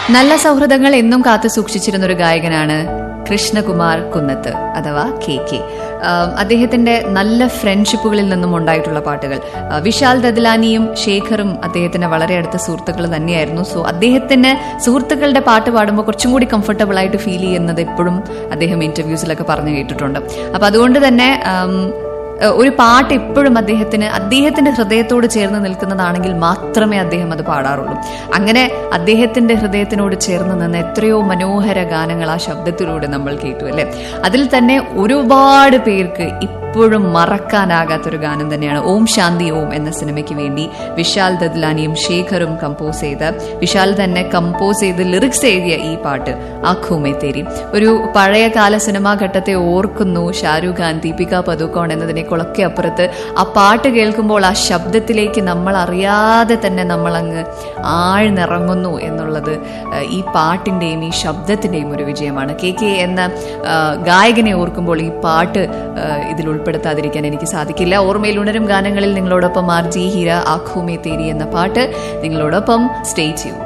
നല്ല സൗഹൃദങ്ങൾ എന്നും കാത്തു സൂക്ഷിച്ചിരുന്ന ഒരു ഗായകനാണ് കൃഷ്ണകുമാർ കുന്നത്ത് അഥവാ കെ കെ ആം, അദ്ദേഹത്തിന്റെ നല്ല ഫ്രണ്ട്ഷിപ്പുകളിൽ നിന്നും ഉണ്ടായിട്ടുള്ള പാട്ടുകൾ ആ, വിശാൽ ദദ്ലാനിയും ശേഖറും അദ്ദേഹത്തിന്റെ വളരെ അടുത്ത സുഹൃത്തുക്കൾ തന്നെയായിരുന്നു സോ അദ്ദേഹത്തിന് സുഹൃത്തുക്കളുടെ പാട്ട് പാടുമ്പോൾ കുറച്ചും കൂടി കംഫർട്ടബിൾ ആയിട്ട് ഫീൽ ചെയ്യുന്നത് എപ്പോഴും അദ്ദേഹം ഇന്റർവ്യൂസിലൊക്കെ പറഞ്ഞു കേട്ടിട്ടുണ്ട് അപ്പൊ അതുകൊണ്ട് തന്നെ ആം, ഏഹ് ഒരു പാട്ട് എപ്പോഴും അദ്ദേഹത്തിന് അദ്ദേഹത്തിന്റെ ഹൃദയത്തോട് ചേർന്ന് നിൽക്കുന്നതാണെങ്കിൽ മാത്രമേ അദ്ദേഹം അത് പാടാറുള്ളൂ അങ്ങനെ അദ്ദേഹത്തിന്റെ ഹൃദയത്തിനോട് ചേർന്ന് നിന്ന് എത്രയോ മനോഹര ഗാനങ്ങൾ ആ ശബ്ദത്തിലൂടെ നമ്മൾ കേട്ടു അല്ലെ അതിൽ തന്നെ ഒരുപാട് പേർക്ക് ഇപ്പോഴും മറക്കാനാകാത്തൊരു ഗാനം തന്നെയാണ് ഓം ശാന്തി ഓം എന്ന സിനിമയ്ക്ക് വേണ്ടി വിശാൽ ദദ്ലാനിയും ശേഖറും കമ്പോസ് ചെയ്ത് വിശാൽ തന്നെ കമ്പോസ് ചെയ്ത് ലിറിക്സ് എഴുതിയ ഈ പാട്ട് ആഖൂമേ തേരി ഒരു പഴയകാല സിനിമാ ഘട്ടത്തെ ഓർക്കുന്നു ഷാരൂഖ് ഖാൻ ദീപിക പദുക്കോൺ എന്നതിനേക്കാളൊക്കെ അപ്പുറത്ത് ആ പാട്ട് കേൾക്കുമ്പോൾ ആ ശബ്ദത്തിലേക്ക് നമ്മൾ അറിയാതെ തന്നെ നമ്മൾ അങ്ങ് ആഴ്ന്നിറങ്ങുന്നു എന്നുള്ളത് ആ, ഈ പാട്ടിന്റെയും ഈ ശബ്ദത്തിന്റെയും ഒരു വിജയമാണ് കെ കെ എന്ന ആ, ഗായകനെ ഓർക്കുമ്പോൾ ഈ പാട്ട് ആ, ഇതിൽ ഉൾപ്പെടുത്താതിരിക്കാൻ എനിക്ക് സാധിക്കില്ല ഓർമ്മയിൽ ഉണരും ഗാനങ്ങളിൽ നിങ്ങളോടൊപ്പം ആർ ജി ഹീര ആഖൂമേ തേരി എന്ന പാട്ട് നിങ്ങളോടൊപ്പം സ്റ്റേ ചെയ്യൂ